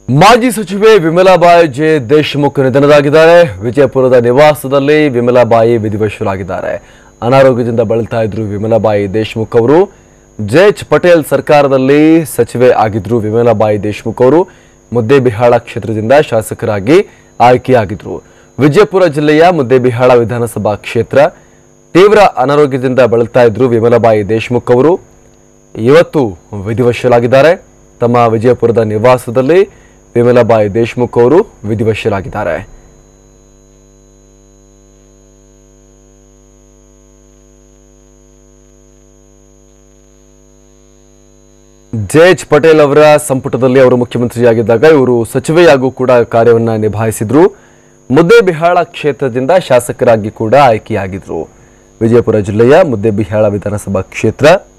ಮಾಜಿ ಸಚಿವೆ ವಿಮಲಾಬಾಯಿ ಜೆ ದೇಶಮುಖ್ ನಿಧನರಾಗಿದ್ದಾರೆ ವಿಜಯಪುರದ ನಿವಾಸದಲ್ಲಿ ವಿಮಲಾಬಾಯಿ ವಿಧಿವಶರಾಗಿದ್ದಾರೆ ಅನಾರೋಗ್ಯದಿಂದ ಬಳಲ್ತಾ ಇದ್ರು ವಿಮಲಾಬಾಯಿ ದೇಶಮುಖ್ ಅವರು ಜೆ ಎಚ್ ಪಟೇಲ್ ಸರ್ಕಾರದಲ್ಲಿ ಸಚಿವೆ ಆಗಿದ್ರು ವಿಮಲಾಬಾಯಿ ದೇಶಮುಖ್ ಅವರು ಮುದ್ದೇಬಿಹಾಳ ಕ್ಷೇತ್ರದಿಂದ ಶಾಸಕರಾಗಿ ಆಯ್ಕೆಯಾಗಿದ್ರು ವಿಜಯಪುರ ಜಿಲ್ಲೆಯ ಮುದ್ದೇಬಿಹಾಳ ವಿಧಾನಸಭಾ ಕ್ಷೇತ್ರ ತೀವ್ರ ಅನಾರೋಗ್ಯದಿಂದ ಬಳಲ್ತಾ ಇದ್ರು ವಿಮಲಾಬಾಯಿ ದೇಶಮುಖ್ ಅವರು ಇವತ್ತು ವಿಧಿವಶರಾಗಿದ್ದಾರೆ ತಮ್ಮ ವಿಜಯಪುರದ ನಿವಾಸದಲ್ಲಿ ವಿಮಲಾಬಾಯಿ ದೇಶಮುಖ್ ಅವರು ವಿಧಿವಶರಾಗಿದ್ದಾರೆ ಜೆ ಎಚ್ ಪಟೇಲ್ ಅವರ ಸಂಪುಟದಲ್ಲಿ ಅವರು ಮುಖ್ಯಮಂತ್ರಿಯಾಗಿದ್ದಾಗ ಇವರು ಸಚಿವೆಯಾಗೂ ಕೂಡ ಕಾರ್ಯವನ್ನ ನಿಭಾಯಿಸಿದ್ರು ಮುದ್ದೇಬಿಹಾಳ ಕ್ಷೇತ್ರದಿಂದ ಶಾಸಕರಾಗಿ ಕೂಡ ಆಯ್ಕೆಯಾಗಿದ್ರು ವಿಜಯಪುರ ಜಿಲ್ಲೆಯ ಮುದ್ದೇಬಿಹಾಳ ವಿಧಾನಸಭಾ ಕ್ಷೇತ್ರ